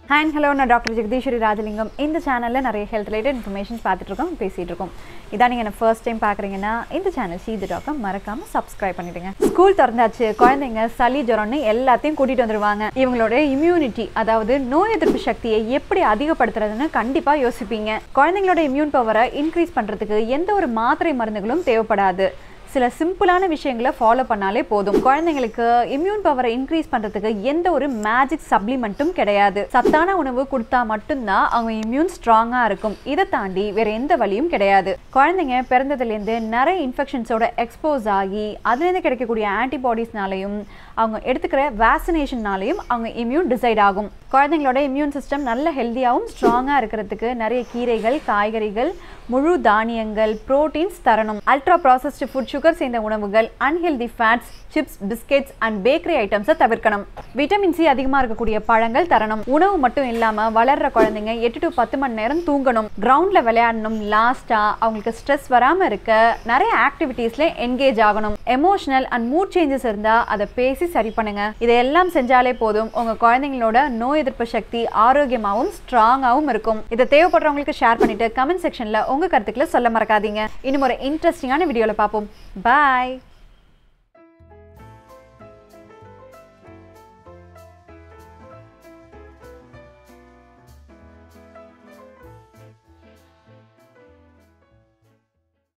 hi and hello நான் doctor Jagadeeswari Rajalingam இந்த சேனலில் நிறைய ஹெல்த் ரிலேட்டட் இன்ஃபர்மேஷன்ஸ் பார்த்துட்டு இருக்கோம் பேசிகிட்டு இருக்கோம் இதான் நீங்கள் என்ன ஃபர்ஸ்ட் டைம் பார்க்குறீங்கன்னா இந்த சேனல் சீது டாக்கம் மறக்காமல் சப்ஸ்கிரைப் பண்ணிடுங்க ஸ்கூல் திறந்தாச்சு குழந்தைங்க சளி ஜுரம்னு எல்லாத்தையும் கூட்டிகிட்டு வந்துருவாங்க இவங்களோட இம்யூனிட்டி அதாவது நோய் எதிர்ப்பு சக்தியை எப்படி அதிகப்படுத்துறதுன்னு கண்டிப்பாக யோசிப்பீங்க குழந்தைங்களோட இம்யூன் பவரை இன்க்ரீஸ் பண்ணுறதுக்கு எந்த ஒரு மாத்திரை மருந்துகளும் தேவைப்படாது சில சிம்பிளான விஷயங்களை ஃபாலோ பண்ணாலே போதும் குழந்தைங்களுக்கு இம்யூன் பவரை இன்க்ரீஸ் பண்ணுறதுக்கு எந்த ஒரு மேஜிக் சப்ளிமெண்ட்டும் கிடையாது சத்தான உணவு கொடுத்தா மட்டும்தான் அவங்க இம்யூன் ஸ்ட்ராங்காக இருக்கும் இதை தாண்டி வேற எந்த வழியும் கிடையாது குழந்தைங்க பிறந்ததுலேருந்து நிறைய இன்ஃபெக்ஷன்ஸோட எக்ஸ்போஸ் ஆகி அதுலேருந்து கிடைக்கக்கூடிய ஆன்டிபாடிஸ்னாலையும் அவங்க எடுத்துக்கிற வேக்சினேஷன்னாலையும் அவங்க இம்யூன் டிசைட் ஆகும் குழந்தைங்களோட இம்யூன் சிஸ்டம் நல்ல ஹெல்த்தியாகவும் ஸ்ட்ராங்காக இருக்கிறதுக்கு நிறைய கீரைகள் காய்கறிகள் முழு தானியங்கள் புரோட்டீன்ஸ் தரணும் அல்ட்ரா ப்ராசஸ்டு ஃபுட் சுகர் சேர்ந்த உணவுகள் unhealthy fats chips biscuits and bakery ஐட்டம்ஸை தவிர்க்கணும் விட்டமின் சி அதிகமாக இருக்கக்கூடிய பழங்கள் தரணும் உணவு மட்டும் இல்லாமல் வளர்ற குழந்தைங்க எட்டு டு பத்து மணி நேரம் தூங்கணும் கிரவுண்டில் விளையாடணும் லாஸ்ட்டாக அவங்களுக்கு ஸ்ட்ரெஸ் வராமல் இருக்க நிறைய ஆக்டிவிட்டீஸில் என்கேஜ் ஆகணும் எமோஷனல் அண்ட் மூட் சேஞ்சஸ் இருந்தால் அதை பேசி சரி பண்ணுங்க இதையெல்லாம் செஞ்சாலே போதும் உங்கள் குழந்தைங்களோட நோய் எதிர்ப்பு சக்தி ஆரோக்கியமாகவும் ஸ்ட்ராங்காகவும் இருக்கும் இதை தேவைப்படுறவங்களுக்கு ஷேர் பண்ணிட்டு கமெண்ட் செக்ஷனில் உங்கள் கருத்துக்களை சொல்ல மறக்காதீங்க இன்னும் ஒரு இன்ட்ரெஸ்டிங்கான வீடியோவில் பார்ப்போம் பாய்